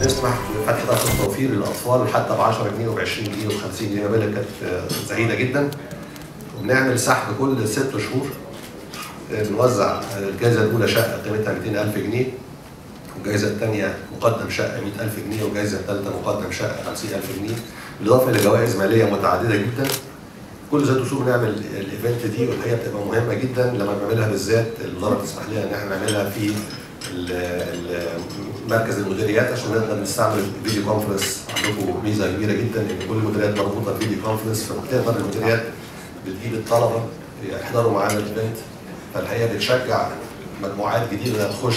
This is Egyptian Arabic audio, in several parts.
نسمح بفتح ضغط التوفير للاطفال حتى ب 10 جنيه وب 20 جنيه وب 50 جنيه مبالغ كانت زهيده جدا وبنعمل سحب كل ست شهور بنوزع الجائزه الاولى شقه قيمتها 200000 جنيه والجائزه الثانيه مقدم شقه 100000 جنيه والجائزه الثالثه مقدم شقه 50000 جنيه بالاضافه لجوائز ماليه متعدده جدا كل ست شهور بنعمل الايفنت دي والحقيقه بتبقى مهمه جدا لما بنعملها بالذات الوزاره تسمح لنا ان احنا نعملها في مركز المديريات عشان نقدر نستعمل فيديو كونفرنس عندكم ميزه كبيره جدا ان كل المديريات مربوطه بفيديو كونفرنس فبتقدر المديريات بتجيب الطلبه يحضروا معانا الايفنت فالحقيقه بتشجع مجموعات جديده انها تخش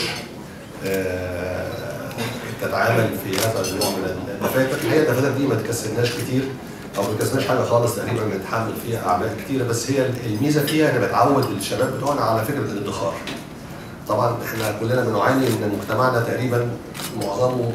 تتعامل في هذا النوع من الدفاتر الحقيقه الدفاتر دي ما تكسبناش كتير او ما تكسبناش حاجه خالص تقريبا بنتحمل فيها اعباء كتيره بس هي الميزه فيها ان بتعود الشباب بتوعنا على فكره الادخار طبعا احنا كلنا بنعاني ان مجتمعنا تقريبا معظمه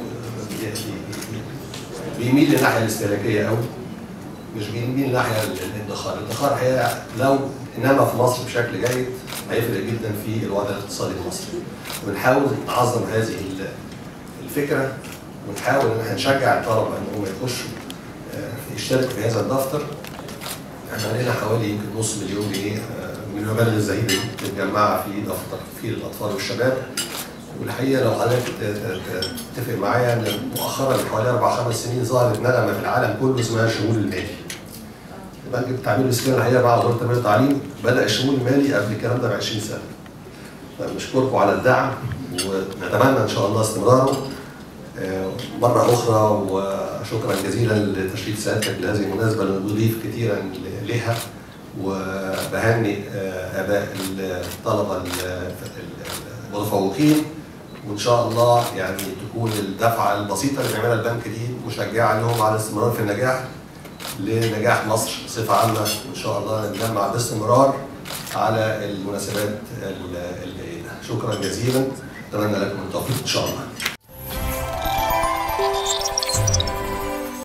بيميل للناحيه الاستهلاكيه قوي مش بيميل للناحيه الادخار، الادخار هي لو انما في مصر بشكل جيد هيفرق جدا في الوضع الاقتصادي المصري. بنحاول نعظم هذه الفكره ونحاول ان احنا نشجع الطلبه ان هم يخشوا يشتركوا في هذا الدفتر. احنا علينا حوالي يمكن نص مليون جنيه من المبالغ الزهيده دي متجمعه في دفتر في الاطفال والشباب والحقيقه لو حضرتك تتفق معايا ان مؤخرا من حوالي اربع خمس سنين ظهرت نغمه في العالم كله اسمها الشمول المالي. البنك التعمير الاسكان الحقيقه مع وزاره التربيه والتعليم بدا الشمول المالي قبل الكلام ده ب 20 سنه. فبنشكركم على الدعم ونتمنى ان شاء الله استمراره مرة أخرى وشكرا جزيلا لتشريف سيادتك لهذه المناسبة نضيف كثيرا لها وبهنئ اباء الطلبه المتفوقين وان شاء الله يعني تكون الدفعه البسيطه اللي بيعملها البنك دي مشجعه لهم على الاستمرار في النجاح لنجاح مصر بصفه عامه وان شاء الله نجمع باستمرار على المناسبات الجيده شكرا جزيلا اتمنى لكم التوفيق ان شاء الله